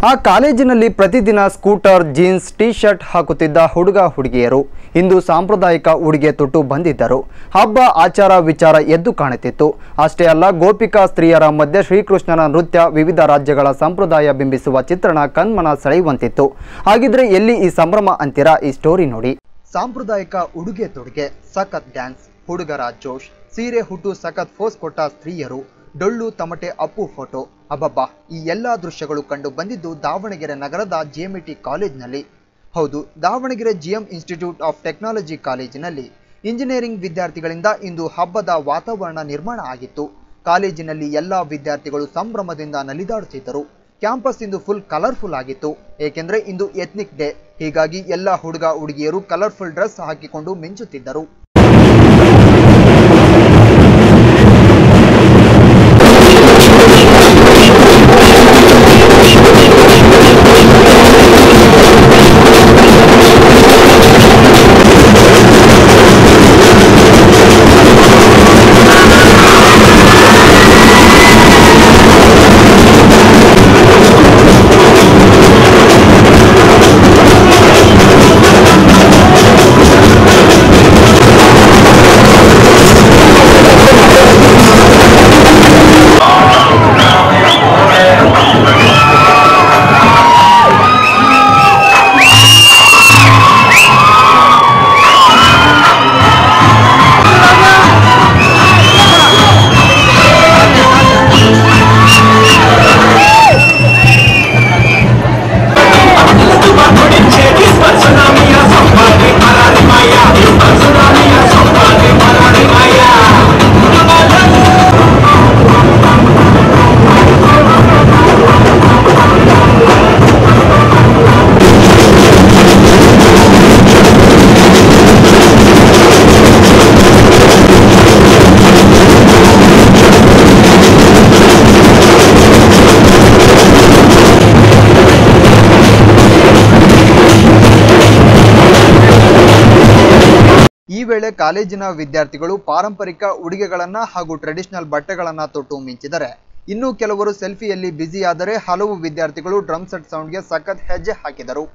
ಆ ಕಾಲೇಜಿನಲ್ಲಿ ಪ್ರತಿದಿನ ಸ್ಕೂಟರ್ ಜೀನ್ಸ್ ಟಿ ಶರ್ಟ್ ಹಾಕುತ್ತಿದ್ದ ಹುಡುಗ ಹುಡುಗಿಯರು ಇಂದು ಸಾಂಪ್ರದಾಯಿಕ ಉಡುಗೆ ತೊಟ್ಟು ಬಂದಿದ್ದರು ಹಬ್ಬ ಆಚಾರ ವಿಚಾರ ಎದ್ದು ಕಾಣುತ್ತಿತ್ತು ಅಷ್ಟೇ ಅಲ್ಲ ಗೋಪಿಕಾ ಸ್ತ್ರೀಯರ ಮಧ್ಯೆ ಶ್ರೀಕೃಷ್ಣನ ನೃತ್ಯ ವಿವಿಧ ರಾಜ್ಯಗಳ ಸಂಪ್ರದಾಯ ಬಿಂಬಿಸುವ ಚಿತ್ರಣ ಕಣ್ಮನ ಸೆಳೆಯುವಂತಿತ್ತು ಹಾಗಿದ್ರೆ ಎಲ್ಲಿ ಈ ಸಂಭ್ರಮ ಅಂತೀರಾ ಈ ಸ್ಟೋರಿ ನೋಡಿ ಸಾಂಪ್ರದಾಯಿಕ ಉಡುಗೆ ತೊಡುಗೆ ಸಖತ್ ಡ್ಯಾನ್ಸ್ ಹುಡುಗರ ಜೋಶ್ ಸೀರೆ ಹುಟ್ಟು ಸಖತ್ ಫೋಸ್ ಕೊಟ್ಟ ಸ್ತ್ರೀಯರು ಡೊಳ್ಳು ತಮಟೆ ಅಪ್ಪು ಫೋಟೋ ಅಬ್ಬಬ್ಬಾ ಈ ಎಲ್ಲಾ ದೃಶ್ಯಗಳು ಕಂಡು ಬಂದಿದ್ದು ದಾವಣಗೆರೆ ನಗರದ ಜಿಎಂಇಟಿ ಕಾಲೇಜಿನಲ್ಲಿ ಹೌದು Davanagere GM institute of technology ಕಾಲೇಜಿನಲ್ಲಿ ಇಂಜಿನಿಯರಿಂಗ್ ವಿದ್ಯಾರ್ಥಿಗಳಿಂದ ಇಂದು ಹಬ್ಬದ ವಾತಾವರಣ ನಿರ್ಮಾಣ ಆಗಿತ್ತು ಕಾಲೇಜಿನಲ್ಲಿ ಎಲ್ಲಾ ವಿದ್ಯಾರ್ಥಿಗಳು ಸಂಭ್ರಮದಿಂದ ನಲಿದಾಡುತ್ತಿದ್ದರು ಕ್ಯಾಂಪಸ್ ಇಂದು ಫುಲ್ ಕಲರ್ಫುಲ್ ಆಗಿತ್ತು ಏಕೆಂದ್ರೆ ಇಂದು ಎಥ್ನಿಕ್ ಡೇ ಹೀಗಾಗಿ ಎಲ್ಲ ಹುಡುಗ ಹುಡುಗಿಯರು ಕಲರ್ಫುಲ್ ಡ್ರೆಸ್ ಹಾಕಿಕೊಂಡು ಮಿಂಚುತ್ತಿದ್ದರು ಈ ವೇಳೆ ಕಾಲೇಜಿನ ವಿದ್ಯಾರ್ಥಿಗಳು ಪಾರಂಪರಿಕ ಉಡುಗೆಗಳನ್ನ ಹಾಗೂ ಟ್ರೆಡಿಷನಲ್ ಬಟ್ಟೆಗಳನ್ನ ತೊಟ್ಟು ಮಿಂಚಿದರೆ ಇನ್ನು ಕೆಲವರು ಸೆಲ್ಫಿಯಲ್ಲಿ ಬ್ಯುಸಿಯಾದರೆ ಹಲವು ವಿದ್ಯಾರ್ಥಿಗಳು ಡ್ರಮ್ ಸೆಟ್ ಸೌಂಡ್ಗೆ ಸಖತ್ ಹೆಜ್ಜೆ ಹಾಕಿದರು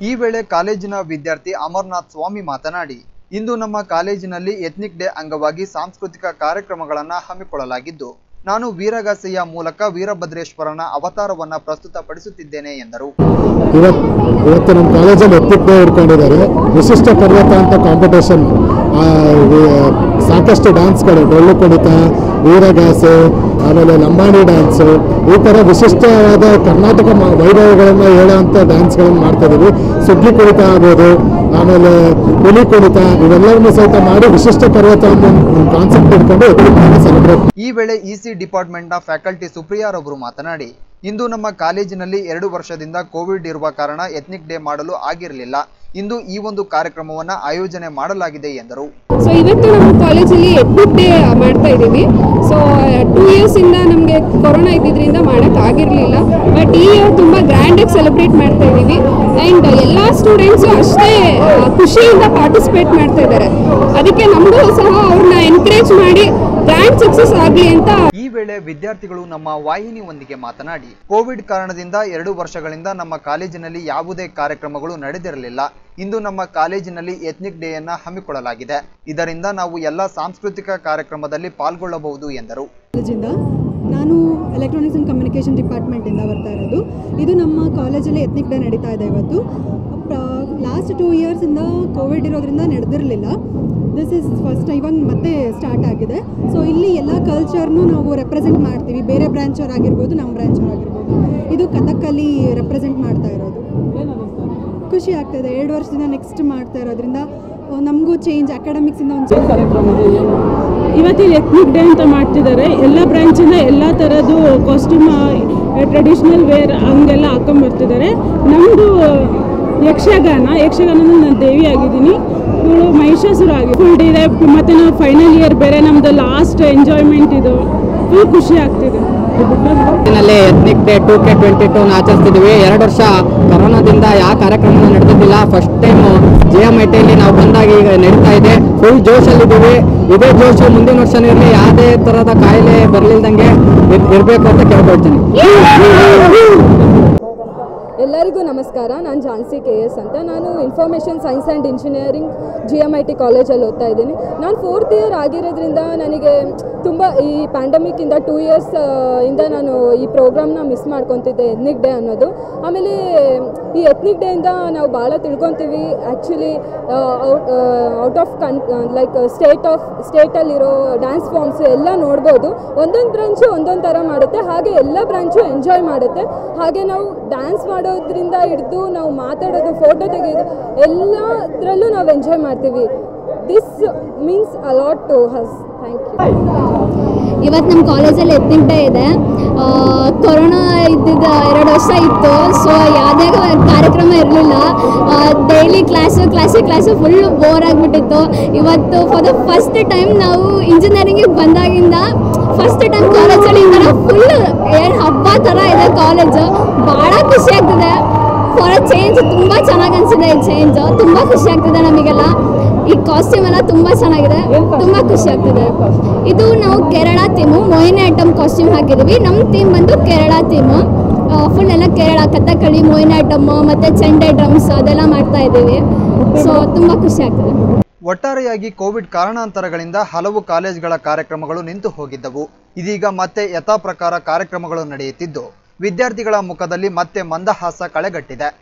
ಈ ವೇಳೆ ಕಾಲೇಜಿನ ವಿದ್ಯಾರ್ಥಿ ಅಮರ್ನಾಥ್ ಸ್ವಾಮಿ ಮಾತನಾಡಿ ಇಂದು ನಮ್ಮ ಕಾಲೇಜಿನಲ್ಲಿ ಎಥ್ನಿಕ್ ಡೇ ಅಂಗವಾಗಿ ಸಾಂಸ್ಕೃತಿಕ ಕಾರ್ಯಕ್ರಮಗಳನ್ನು ಹಮ್ಮಿಕೊಳ್ಳಲಾಗಿದ್ದು ನಾನು ವೀರಗಾಸೆಯ ಮೂಲಕ ವೀರಭದ್ರೇಶ್ವರನ ಅವತಾರವನ್ನ ಪ್ರಸ್ತುತಪಡಿಸುತ್ತಿದ್ದೇನೆ ಎಂದರು ಇವತ್ತು ಇವತ್ತು ನಮ್ಮ ಕಾಲೇಜಲ್ಲಿ ಎತ್ತಿಕ್ ಡೇ ಇಟ್ಕೊಂಡಿದ್ದಾರೆ ವಿಶಿಷ್ಟ ಪರ್ವತ ಅಂತ ಕಾಂಪಿಟೇಷನ್ ಸಾಕಷ್ಟು ಡ್ಯಾನ್ಸ್ಗಳು ಡೊಳ್ಳು ಕುಣಿತ ವೀರಗಾಸೆ ಆಮೇಲೆ ಲಂಬಾಣಿ ಡ್ಯಾನ್ಸು ಈ ಥರ ವಿಶಿಷ್ಟವಾದ ಕರ್ನಾಟಕ ಮ- ವೈಭವಗಳನ್ನು ಹೇಳೋವಂಥ ಡ್ಯಾನ್ಸ್ಗಳನ್ನು ಮಾಡ್ತಾ ಇದ್ದೀವಿ ಸುಗ್ಗಿ ಕುಣಿತ ಆಗ್ಬೋದು ಆಮೇಲೆ ಹುಲಿ ಕುಣಿತ ಇವೆಲ್ಲವನ್ನೂ ಸಹಿತ ಮಾಡಿ ವಿಶಿಷ್ಟ ಪರ್ವತ ಅನ್ನೋ ಒಂದು ಕಾನ್ಸೆಪ್ಟ್ ಇಟ್ಕೊಂಡು ಸೆಲೆಬ್ರೇಟ್ ಈ ವೇಳೆ ಇಸಿ ಡಿಪಾರ್ಟ್ಮೆಂಟ್ನ ಫ್ಯಾಕಲ್ಟಿ ಸುಪ್ರಿಯಾರವರು ಮಾತನಾಡಿ ಇಂದು ನಮ್ಮ ಕಾಲೇಜಿನಲ್ಲಿ ಎರಡು ವರ್ಷದಿಂದ ಕೋವಿಡ್ ಇರುವ ಕಾರಣ ಎಥ್ನಿಕ್ ಡೇ ಮಾಡಲು ಆಗಿರಲಿಲ್ಲ ಇಂದು ಈ ಒಂದು ಕಾರ್ಯಕ್ರಮವನ್ನು ಆಯೋಜನೆ ಮಾಡಲಾಗಿದೆ ಎಂದರು ಸೊ ಇವತ್ತು ನಮ್ಮ ಕಾಲೇಜಲ್ಲಿ ಎಡ್ಮಿಟ್ ಡೇ ಮಾಡ್ತಾ ಇದ್ದೀವಿ ಸೊ ಟೂ ಇಯರ್ಸಿಂದ ನಮಗೆ ಕೊರೋನಾ ಇದ್ದಿದ್ದರಿಂದ ಮಾಡೋಕ್ಕಾಗಿರಲಿಲ್ಲ ಬಟ್ ಈ ಇಯರ್ ತುಂಬ ಗ್ರ್ಯಾಂಡಾಗಿ ಸೆಲೆಬ್ರೇಟ್ ಮಾಡ್ತಾ ಇದ್ದೀವಿ ಆ್ಯಂಡ್ ಎಲ್ಲ ಸ್ಟೂಡೆಂಟ್ಸು ಅಷ್ಟೇ ಆ, ಖುಷಿಯಿಂದ ಪಾರ್ಟಿಸಿಪೇಟ್ ಮಾಡ್ತಾ ಇದ್ದಾರೆ ಅದಕ್ಕೆ ನಮಗೂ ಸಹ ಅವ್ರನ್ನ ಎನ್ಕರೇಜ್ ಮಾಡಿ ಗ್ರ್ಯಾಂಡ್ ಸಕ್ಸಸ್ ಆಗಲಿ ಅಂತ ಈ ವೇಳೆ ವಿದ್ಯಾರ್ಥಿಗಳು ನಮ್ಮ ವಾಹಿನಿಯೊಂದಿಗೆ ಮಾತನಾಡಿ ಕೋವಿಡ್ ಕಾರಣದಿಂದ ಎರಡು ವರ್ಷಗಳಿಂದ ನಮ್ಮ ಕಾಲೇಜಿನಲ್ಲಿ ಯಾವುದೇ ಕಾರ್ಯಕ್ರಮಗಳು ನಡೆದಿರಲಿಲ್ಲ ಇಂದು ನಮ್ಮ ಕಾಲೇಜಿನಲ್ಲಿ ಎಥ್ನಿಕ್ ಡೇಯನ್ನ ಹಮ್ಮಿಕೊಳ್ಳಲಾಗಿದೆ ಇದರಿಂದ ನಾವು ಎಲ್ಲ ಸಾಂಸ್ಕೃತಿಕ ಕಾರ್ಯಕ್ರಮದಲ್ಲಿ ಪಾಲ್ಗೊಳ್ಳಬಹುದು ಎಂದರು ಕಾಲೇಜಿಂದ ನಾನು ಎಲೆಕ್ಟ್ರಾನಿಕ್ಸ್ ಆ್ಯಂಡ್ ಕಮ್ಯುನಿಕೇಷನ್ ಡಿಪಾರ್ಟ್ಮೆಂಟಿಂದ ಬರ್ತಾ ಇರೋದು ಇದು ನಮ್ಮ ಕಾಲೇಜಲ್ಲಿ ಎತ್ನಿಕ್ ಡೇ ನಡೀತಾ ಇದೆ ಇವತ್ತು ಲಾಸ್ಟ್ ಟೂ ಇಯರ್ಸಿಂದ ಕೋವಿಡ್ ಇರೋದ್ರಿಂದ ನಡೆದಿರಲಿಲ್ಲ ದಿಸ್ ಇಸ್ ಫಸ್ಟ್ ಇವಾಗ ಮತ್ತೆ ಸ್ಟಾರ್ಟ್ ಆಗಿದೆ ಸೊ ಇಲ್ಲಿ ಎಲ್ಲ ಕಲ್ಚರ್ನು ನಾವು ರೆಪ್ರೆಸೆಂಟ್ ಮಾಡ್ತೀವಿ ಬೇರೆ ಬ್ರ್ಯಾಂಚವ್ರು ಆಗಿರ್ಬೋದು ನಮ್ಮ ಬ್ರ್ಯಾಂಚವ್ರು ಆಗಿರ್ಬೋದು ಇದು ಕಥಕ್ಕಲ್ಲಿ ರೆಪ್ರೆಸೆಂಟ್ ಮಾಡ್ತಾ ಇರೋದು ಖುಷಿ ಆಗ್ತಾಯಿದೆ ಎರಡು ವರ್ಷದಿಂದ ನೆಕ್ಸ್ಟ್ ಮಾಡ್ತಾ ಇರೋದ್ರಿಂದ ನಮಗೂ ಚೇಂಜ್ ಅಕಾಡೆಮಿಕ್ಸಿಂದ ಒಂದು ಇವತ್ತಿಲ್ಲಿ ಎತ್ನಿಕ್ ಡೇ ಅಂತ ಮಾಡ್ತಿದ್ದಾರೆ ಎಲ್ಲ ಬ್ರಾಂಚಿಂದ ಎಲ್ಲ ಥರದ್ದು ಕಾಸ್ಟ್ಯೂಮ್ ಟ್ರೆಡಿಷ್ನಲ್ ವೇರ್ ಹಂಗೆಲ್ಲ ಹಾಕೊಂಬರ್ತಿದ್ದಾರೆ ನಮ್ಮದು ಯಕ್ಷಗಾನ ಯಕ್ಷಗಾನದಲ್ಲಿ ನಾನು ದೇವಿ ಆಗಿದ್ದೀನಿ ಇವಳು ಮಹಿಷಾಸುರ ಆಗಿ ಫುಲ್ ಇದೆ ಮತ್ತು ನಾವು ಫೈನಲ್ ಇಯರ್ ಬೇರೆ ನಮ್ಮದು ಲಾಸ್ಟ್ ಎಂಜಾಯ್ಮೆಂಟ್ ಇದು ಫುಲ್ ಖುಷಿ ಆಗ್ತಿದೆ ನಲ್ಲಿ ethnic day two K twenty ಟೂನ ಆಚರಿಸ್ತಿದ್ವಿ ಎರಡು ವರ್ಷ ಕೊರೋನಾದಿಂದ ಯಾವ ಕಾರ್ಯಕ್ರಮ ನಡೆದಿದ್ದಿಲ್ಲ first time G M I ಟಿಯಲ್ಲಿ ನಾವು ಬಂದಾಗ ಈಗ ನಡೀತಾ ಇದೆ ಫುಲ್ ಜೋಶಲ್ಲಿದ್ದೀವಿ ಇದೇ ಜೋಶು ಮುಂದಿನ ವರ್ಷನೂ ಇರಲಿ ಯಾವುದೇ ಥರದ ಕಾಯಿಲೆ ಬರಲಿಲ್ದಂಗೆ ಇರಬೇಕು ಅಂತ ಕೇಳ್ಕೊಳ್ತೀನಿ ಎಲ್ಲರಿಗೂ ನಮಸ್ಕಾರ ನಾನು ಝಾನ್ಸಿ ಕೆ ಎಸ್ ಅಂತ ನಾನು information science and engineering G M I T ಕಾಲೇಜಲ್ಲಿ ಓದ್ತಾ ಇದ್ದೀನಿ ನಾನು ಫೋರ್ತ್ ಇಯರ್ ಆಗಿರೋದ್ರಿಂದ ನನಗೆ ತುಂಬ ಈ ಪ್ಯಾಂಡಮಿಕ್ಕಿಂದ ಟೂ ಇಯರ್ಸ್ ಇಂದ ನಾನು ಈ ಪ್ರೋಗ್ರಾಮ್ನ ಮಿಸ್ ಮಾಡ್ಕೊತಿದ್ದೆ ಎತ್ನಿಕ್ ಡೇ ಅನ್ನೋದು ಆಮೇಲೆ ಈ ಎತ್ನಿಕ್ ಡೇಯಿಂದ ನಾವು ಭಾಳ ತಿಳ್ಕೊತೀವಿ ಆ್ಯಕ್ಚುಲಿ ಔಟ್ ಆಫ್ ಕನ್ ಲೈಕ್ ಸ್ಟೇಟ್ ಆಫ್ ಸ್ಟೇಟಲ್ಲಿರೋ ಡ್ಯಾನ್ಸ್ ಫಾರ್ಮ್ಸ್ ಎಲ್ಲ ನೋಡ್ಬೋದು ಒಂದೊಂದು ಬ್ರಾಂಚು ಒಂದೊಂದು ಥರ ಮಾಡುತ್ತೆ ಹಾಗೆ ಎಲ್ಲ ಬ್ರಾಂಚು ಎಂಜಾಯ್ ಮಾಡುತ್ತೆ ಹಾಗೆ ನಾವು ಡ್ಯಾನ್ಸ್ ಮಾಡೋದ್ರಿಂದ ಹಿಡಿದು ನಾವು ಮಾತಾಡೋದು ಫೋಟೋ ತೆಗೆಯೋದು ಎಲ್ಲದರಲ್ಲೂ ನಾವು ಎಂಜಾಯ್ ಮಾಡ್ತೀವಿ this means a lot to us thank you ಇವತ್ತು ನಮ್ಮ ಕಾಲೇಜಲ್ಲಿ ಎತ್ನಿಕ್ ಡೇ ಇದೆ ಆ, ಕೊರೋನಾ ಇದ್ದಿದ್ದ ಎರಡು ವರ್ಷ ಇತ್ತು ಸೊ ಯಾವುದೇ ಕಾರ್ಯಕ್ರಮ ಇರಲಿಲ್ಲ daily class class class full bore ಆಗಿಬಿಟ್ಟಿತ್ತು ಇವತ್ತು ಫಾರ್ ದ ಫಸ್ಟ್ ಟೈಮ್ ನಾವು ಇಂಜಿನಿಯರಿಂಗಿಗೆ ಬಂದಾಗಿಂದ ಫಸ್ಟ್ ಟೈಮ್ ಕಾಲೇಜಲ್ಲಿ ಈ ಥರ ಫುಲ್ ಏನು ಹಬ್ಬ ಥರ ಇದೆ ಕಾಲೇಜು ಭಾಳ ಖುಷಿ ಆಗ್ತಿದೆ ಫಾರ್ ಅ ಚೇಂಜ್ ತುಂಬ ಚೆನ್ನಾಗಿ ಅನಿಸಿದೆ ಈ ಚೇಂಜ್ ತುಂಬ ಖುಷಿ ಆಗ್ತಿದೆ ನಮಗೆಲ್ಲ ಈ ಕಾಸ್ಟ್ಯೂಮ್ ಎಲ್ಲ ತುಂಬ ಚೆನ್ನಾಗಿದೆ ತುಂಬ ಖುಷಿ ಆಗ್ತಿದೆ ಇದು ನಾವು Kerala theme Mohini item costume ಹಾಕಿದ್ದೀವಿ ನಮ್ಮ ಥೀಮ್ ಬಂದು ಕೇರಳ ಥೀಮು ಫುಲ್ ಎಲ್ಲ ಕೇರಳ ಕಥಕ್ಕಳಿ ಮೋಹಿನಿ ಐಟಮ್ ಮತ್ತು ಚೆಂಡೆ ಡ್ರಮ್ಸ್ ಅದೆಲ್ಲ ಮಾಡ್ತಾ ಇದ್ದೀವಿ ಸೊ ತುಂಬ ಖುಷಿ ಆಗ್ತಿದೆ ಒಟ್ಟಾರೆಯಾಗಿ ಕೋವಿಡ್ ಕಾರಣಾಂತರಗಳಿಂದ ಹಲವು ಕಾಲೇಜುಗಳ ಕಾರ್ಯಕ್ರಮಗಳು ನಿಂತು ಹೋಗಿದ್ದವು ಇದೀಗ ಮತ್ತೆ ಯಥಾ ಪ್ರಕಾರ ಕಾರ್ಯಕ್ರಮಗಳು ನಡೆಯುತ್ತಿದ್ದು ವಿದ್ಯಾರ್ಥಿಗಳ ಮುಖದಲ್ಲಿ ಮತ್ತೆ ಮಂದಹಾಸ ಕಳೆಗಟ್ಟಿದೆ